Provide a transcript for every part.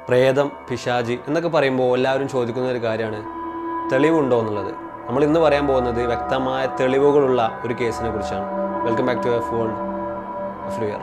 പ്രേതം പിശാജി എന്നൊക്കെ പറയുമ്പോൾ എല്ലാവരും ചോദിക്കുന്ന ഒരു കാര്യമാണ് തെളിവുണ്ടോ എന്നുള്ളത് നമ്മൾ ഇന്ന് പറയാൻ പോകുന്നത് വ്യക്തമായ തെളിവുകളുള്ള ഒരു കേസിനെ കുറിച്ചാണ് welcome back to F world ഫ്ലൂയർ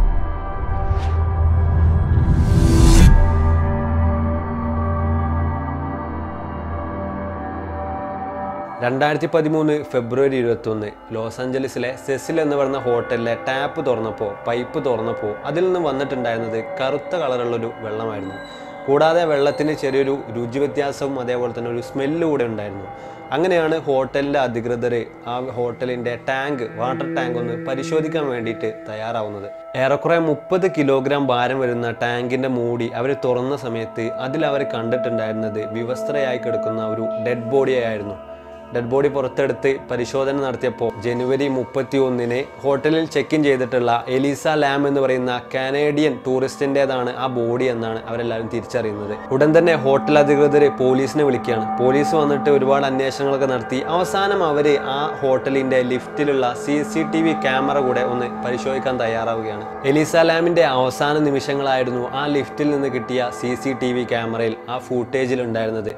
രണ്ടായിരത്തി പതിമൂന്ന് ഫെബ്രുവരി ഇരുപത്തൊന്ന് ലോസ് ആഞ്ചലസിലെ സെസിൽ എന്ന് പറയുന്ന ഹോട്ടലിലെ ടാപ്പ് തുറന്നപ്പോൾ പൈപ്പ് തുറന്നപ്പോൾ അതിൽ നിന്ന് വന്നിട്ടുണ്ടായിരുന്നത് കറുത്ത കളറുള്ളൊരു വെള്ളമായിരുന്നു കൂടാതെ വെള്ളത്തിന് ചെറിയൊരു രുചി വ്യത്യാസവും അതേപോലെ തന്നെ ഒരു സ്മെല്ല് കൂടെ ഉണ്ടായിരുന്നു അങ്ങനെയാണ് ഹോട്ടലിലെ അധികൃതർ ആ ഹോട്ടലിൻ്റെ ടാങ്ക് വാട്ടർ ടാങ്ക് ഒന്ന് പരിശോധിക്കാൻ വേണ്ടിയിട്ട് തയ്യാറാവുന്നത് ഏറെക്കുറെ മുപ്പത് കിലോഗ്രാം ഭാരം വരുന്ന ടാങ്കിൻ്റെ മൂടി അവർ തുറന്ന സമയത്ത് അതിൽ അവർ കണ്ടിട്ടുണ്ടായിരുന്നത് വിവസ്ത്രയായി കിടക്കുന്ന ഒരു ഡെഡ് ബോഡിയായിരുന്നു ഡെഡ് ബോഡി പുറത്തെടുത്ത് പരിശോധന നടത്തിയപ്പോൾ ജനുവരി മുപ്പത്തി ഒന്നിന് ഹോട്ടലിൽ ചെക്ക് ഇൻ ചെയ്തിട്ടുള്ള എലീസ ലാം എന്ന് പറയുന്ന കാനേഡിയൻ ടൂറിസ്റ്റിൻ്റെതാണ് ആ ബോഡി എന്നാണ് അവരെല്ലാവരും തിരിച്ചറിയുന്നത് ഉടൻ തന്നെ ഹോട്ടൽ അധികൃതർ പോലീസിനെ വിളിക്കുകയാണ് പോലീസ് വന്നിട്ട് ഒരുപാട് അന്വേഷണങ്ങളൊക്കെ നടത്തി അവസാനം അവർ ആ ഹോട്ടലിൻ്റെ ലിഫ്റ്റിലുള്ള C C T V camera കൂടെ ഒന്ന് പരിശോധിക്കാൻ തയ്യാറാവുകയാണ് എലീസ ലാമിൻ്റെ അവസാന നിമിഷങ്ങളായിരുന്നു ആ ലിഫ്റ്റിൽ നിന്ന് കിട്ടിയ സി സി ടി വി ക്യാമറയിൽ ആ ഫൂട്ടേജിൽ ഉണ്ടായിരുന്നത്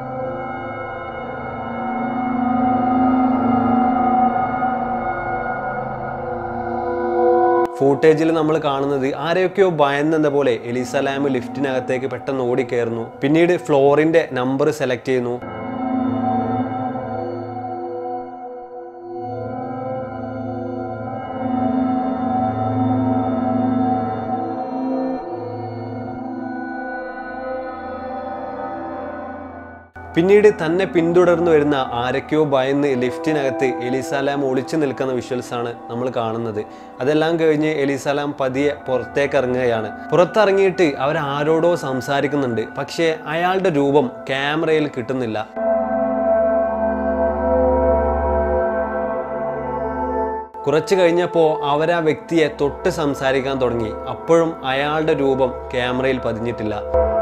ഫൂട്ടേജിൽ നമ്മൾ കാണുന്നത് ആരെയൊക്കെയോ ഭയന്നെന്ന പോലെ എലിസലാം ലിഫ്റ്റിനകത്തേക്ക് പെട്ടെന്ന് ഓടിക്കയറുന്നു പിന്നീട് ഫ്ലോറിന്റെ നമ്പർ സെലക്ട് ചെയ്യുന്നു പിന്നീട് തന്നെ പിന്തുടർന്നു വരുന്ന ആരൊക്കെയോ ഭയന്ന് ലിഫ്റ്റിനകത്ത് എലിസലാം ഒളിച്ചു നിൽക്കുന്ന വിഷ്വൽസ് ആണ് നമ്മൾ കാണുന്നത് അതെല്ലാം കഴിഞ്ഞ് എലിസലാം പതിയെ പുറത്തേക്ക് ഇറങ്ങുകയാണ് പുറത്തിറങ്ങിയിട്ട് അവരാരോടോ സംസാരിക്കുന്നുണ്ട് പക്ഷേ അയാളുടെ രൂപം ക്യാമറയിൽ കിട്ടുന്നില്ല കുറച്ച് കഴിഞ്ഞപ്പോൾ അവരാ വ്യക്തിയെ തൊട്ട് സംസാരിക്കാൻ തുടങ്ങി അപ്പോഴും അയാളുടെ രൂപം ക്യാമറയിൽ പതിഞ്ഞിട്ടില്ല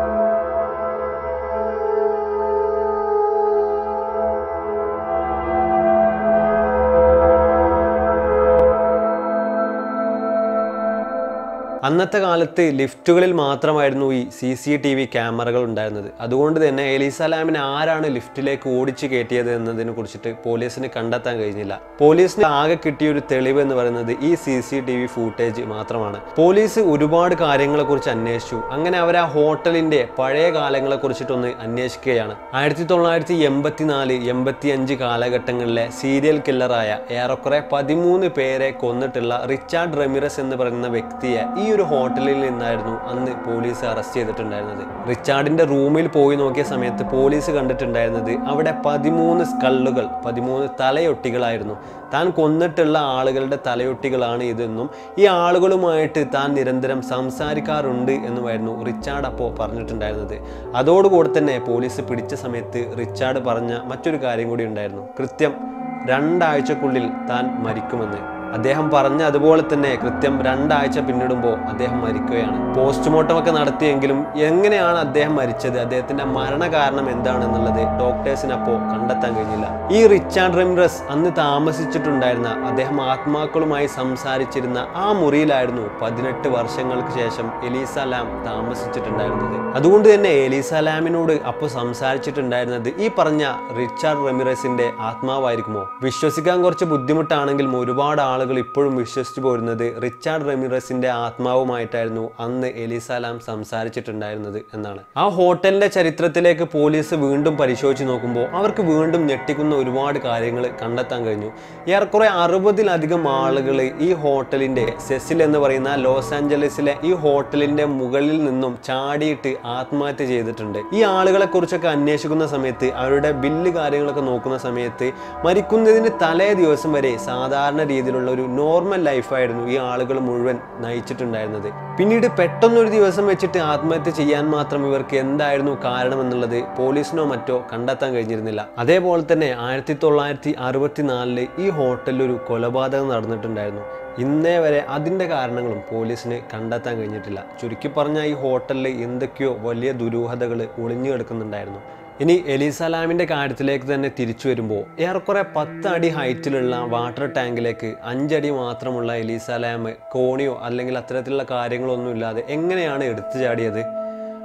അന്നത്തെ കാലത്ത് ലിഫ്റ്റുകളിൽ മാത്രമായിരുന്നു ഈ സി സി ടി വി ക്യാമറകൾ ഉണ്ടായിരുന്നത് അതുകൊണ്ട് തന്നെ എലിസലാമിനെ ആരാണ് ലിഫ്റ്റിലേക്ക് ഓടിച്ചു കയറ്റിയത് എന്നതിനെ കുറിച്ചിട്ട് പോലീസിന് കണ്ടെത്താൻ കഴിഞ്ഞില്ല പോലീസിന് ആകെ കിട്ടിയ ഒരു തെളിവ് എന്ന് പറയുന്നത് ഈ C C T V footage മാത്രമാണ് പോലീസ് ഒരുപാട് കാര്യങ്ങളെ കുറിച്ച് അന്വേഷിച്ചു അങ്ങനെ അവർ ആ ഹോട്ടലിന്റെ പഴയ കാലങ്ങളെ കുറിച്ചിട്ടൊന്ന് അന്വേഷിക്കുകയാണ് ആയിരത്തി തൊള്ളായിരത്തി എൺപത്തിനാല് എൺപത്തി അഞ്ച് കാലഘട്ടങ്ങളിലെ സീരിയൽ കില്ലറായ ഏറെക്കുറെ പതിമൂന്ന് പേരെ കൊന്നിട്ടുള്ള റിച്ചാർഡ് റെമിറസ് എന്ന് പറയുന്ന വ്യക്തിയെ ഈ ഒരു ഹോട്ടലിൽ നിന്നായിരുന്നു അന്ന് പോലീസ് അറസ്റ്റ് ചെയ്തിട്ടുണ്ടായിരുന്നത് റിച്ചാർഡിന്റെ റൂമിൽ പോയി നോക്കിയ സമയത്ത് പോലീസ് കണ്ടിട്ടുണ്ടായിരുന്നത് അവിടെ പതിമൂന്ന് സ്കള്ളുകൾ പതിമൂന്ന് തലയൊട്ടികളായിരുന്നു താൻ കൊന്നിട്ടുള്ള ആളുകളുടെ തലയൊട്ടികളാണ് ഇതെന്നും ഈ ആളുകളുമായിട്ട് താൻ നിരന്തരം സംസാരിക്കാറുണ്ട് എന്നുമായിരുന്നു റിച്ചാർഡ് അപ്പോൾ പറഞ്ഞിട്ടുണ്ടായിരുന്നത് അതോടുകൂടെ തന്നെ പോലീസ് പിടിച്ച സമയത്ത് റിച്ചാർഡ് പറഞ്ഞ മറ്റൊരു കാര്യം കൂടി ഉണ്ടായിരുന്നു കൃത്യം രണ്ടാഴ്ചക്കുള്ളിൽ താൻ മരിക്കുമെന്ന് അദ്ദേഹം പറഞ്ഞ അതുപോലെ തന്നെ കൃത്യം രണ്ടാഴ്ച പിന്നിടുമ്പോൾ അദ്ദേഹം മരിക്കുകയാണ് പോസ്റ്റ്മോർട്ടം ഒക്കെ നടത്തിയെങ്കിലും എങ്ങനെയാണ് അദ്ദേഹം മരിച്ചത് അദ്ദേഹത്തിന്റെ മരണകാരണം എന്താണെന്നുള്ളത് ഡോക്ടേഴ്സിന് അപ്പോൾ കണ്ടെത്താൻ കഴിഞ്ഞില്ല ഈ റിച്ചാർഡ് റെമിറസ് അന്ന് താമസിച്ചിട്ടുണ്ടായിരുന്ന അദ്ദേഹം ആത്മാക്കളുമായി സംസാരിച്ചിരുന്ന ആ മുറിയിലായിരുന്നു പതിനെട്ട് വർഷങ്ങൾക്ക് ശേഷം എലീസ ലാം താമസിച്ചിട്ടുണ്ടായിരുന്നത് അതുകൊണ്ട് തന്നെ എലീസ ലാമിനോട് അപ്പോൾ സംസാരിച്ചിട്ടുണ്ടായിരുന്നത് ഈ പറഞ്ഞ റിച്ചാർഡ് റെമിറസിന്റെ ആത്മാവായിരിക്കുമോ വിശ്വസിക്കാൻ കുറച്ച് ബുദ്ധിമുട്ടാണെങ്കിലും ഒരുപാട് ആളുകൾ ഇപ്പോഴും വിശ്വസിച്ചു പോരുന്നത് റിച്ചാർഡ് റെമിറസിന്റെ ആത്മാവുമായിട്ടായിരുന്നു അന്ന് എലിസലാം സംസാരിച്ചിട്ടുണ്ടായിരുന്നത് എന്നാണ് ആ ഹോട്ടലിന്റെ ചരിത്രത്തിലേക്ക് പോലീസ് വീണ്ടും പരിശോധിച്ച് നോക്കുമ്പോൾ അവർക്ക് വീണ്ടും ഞെട്ടിക്കുന്ന ഒരുപാട് കാര്യങ്ങൾ കണ്ടെത്താൻ കഴിഞ്ഞു ഏറെക്കുറെ അറുപതിലധികം ആളുകൾ ഈ ഹോട്ടലിന്റെ സെസിൽ എന്ന് പറയുന്ന ലോസ് ആഞ്ചലസിലെ ഈ ഹോട്ടലിന്റെ മുകളിൽ നിന്നും ചാടിയിട്ട് ആത്മഹത്യ ചെയ്തിട്ടുണ്ട് ഈ ആളുകളെ കുറിച്ചൊക്കെ അന്വേഷിക്കുന്ന സമയത്ത് അവരുടെ ബില്ല് കാര്യങ്ങളൊക്കെ നോക്കുന്ന സമയത്ത് മരിക്കുന്നതിന് തലേ ദിവസം വരെ സാധാരണ രീതിയിലുള്ള ഒരു നോർമൽ ലൈഫായിരുന്നു ഈ ആളുകൾ മുഴുവൻ നയിച്ചിട്ടുണ്ടായിരുന്നത് പിന്നീട് പെട്ടെന്നൊരു ദിവസം വെച്ചിട്ട് ആത്മഹത്യ ചെയ്യാൻ മാത്രം ഇവർക്ക് എന്തായിരുന്നു കാരണമെന്നുള്ളത് പോലീസിനോ മറ്റോ കണ്ടെത്താൻ കഴിഞ്ഞിരുന്നില്ല അതേപോലെ തന്നെ ആയിരത്തി തൊള്ളായിരത്തി അറുപത്തിനാലില് ഈ ഹോട്ടലിൽ ഒരു കൊലപാതകം നടന്നിട്ടുണ്ടായിരുന്നു ഇന്നേ വരെ അതിൻ്റെ കാരണങ്ങളും പോലീസിന് കണ്ടെത്താൻ കഴിഞ്ഞിട്ടില്ല ചുരുക്കി പറഞ്ഞാൽ ഈ ഹോട്ടലിൽ എന്തൊക്കെയോ വലിയ ദുരൂഹതകൾ ഒളിഞ്ഞു കിടക്കുന്നുണ്ടായിരുന്നു ഇനി എലിസലാമിൻ്റെ കാര്യത്തിലേക്ക് തന്നെ തിരിച്ചു വരുമ്പോൾ ഏറെക്കുറെ പത്ത് അടി ഹൈറ്റിലുള്ള വാട്ടർ ടാങ്കിലേക്ക് അഞ്ചടി മാത്രമുള്ള എലിസലാം കോണിയോ അല്ലെങ്കിൽ അത്തരത്തിലുള്ള കാര്യങ്ങളൊന്നും ഇല്ലാതെ എങ്ങനെയാണ് എടുത്തു ചാടിയത്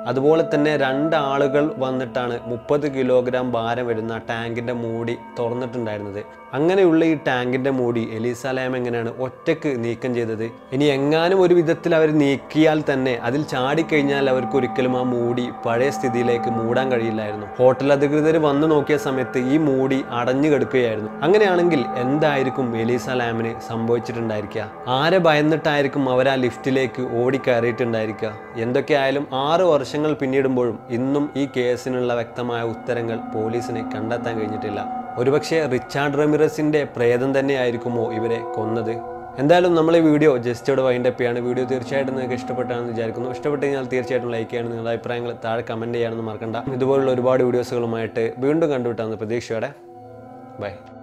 അതുപോലെ തന്നെ രണ്ടാളുകൾ വന്നിട്ടാണ് മുപ്പത് കിലോഗ്രാം ഭാരം വരുന്ന ടാങ്കിന്റെ മൂടി തുറന്നിട്ടുണ്ടായിരുന്നത് അങ്ങനെയുള്ള ഈ ടാങ്കിന്റെ മൂടി എലീസലാം എങ്ങനെയാണ് ഒറ്റക്ക് നീക്കം ചെയ്തത് ഇനി എങ്ങാനും ഒരു വിധത്തിൽ അവർ നീക്കിയാൽ തന്നെ അതിൽ ചാടിക്കഴിഞ്ഞാൽ അവർക്ക് ഒരിക്കലും ആ മൂടി പഴയ സ്ഥിതിയിലേക്ക് മൂടാൻ കഴിയില്ലായിരുന്നു ഹോട്ടൽ അധികൃതർ വന്നു നോക്കിയ സമയത്ത് ഈ മൂടി അടഞ്ഞു കിടക്കുകയായിരുന്നു അങ്ങനെയാണെങ്കിൽ എന്തായിരിക്കും എലീസലാമിന് സംഭവിച്ചിട്ടുണ്ടായിരിക്കുക ആരെ ഭയന്നിട്ടായിരിക്കും അവർ ആ ലിഫ്റ്റിലേക്ക് ഓടിക്കയറിയിട്ടുണ്ടായിരിക്കുക എന്തൊക്കെയായാലും ആറ് വർഷങ്ങൾ പിന്നിടുമ്പോഴും ഇന്നും ഈ കേസിനുള്ള വ്യക്തമായ ഉത്തരങ്ങൾ പോലീസിന് കണ്ടെത്താൻ കഴിഞ്ഞിട്ടില്ല ഒരുപക്ഷെ റിച്ചാർഡ് റെമിറസിന്റെ പ്രേതം തന്നെയായിരിക്കുമോ ഇവരെ കൊന്നത് എന്തായാലും നമ്മൾ ഈ വീഡിയോ ജസ്റ്റ് ഇവിടെ വൈൻഡപ്പ് ചെയ്യാണ് വീഡിയോ തീർച്ചയായിട്ടും നിങ്ങൾക്ക് ഇഷ്ടപ്പെട്ടാണെന്ന് വിചാരിക്കുന്നു ഇഷ്ടപ്പെട്ട് കഴിഞ്ഞാൽ തീർച്ചയായിട്ടും ലൈക്ക് ചെയ്യണം നിങ്ങളുടെ അഭിപ്രായങ്ങൾ താഴെ കമൻറ്റ് ചെയ്യാനൊന്നും മറക്കണ്ട ഇതുപോലുള്ള ഒരുപാട് വീഡിയോസുകളുമായിട്ട് വീണ്ടും കണ്ടുവിട്ടാന്ന് പ്രതീക്ഷയോടെ ബൈ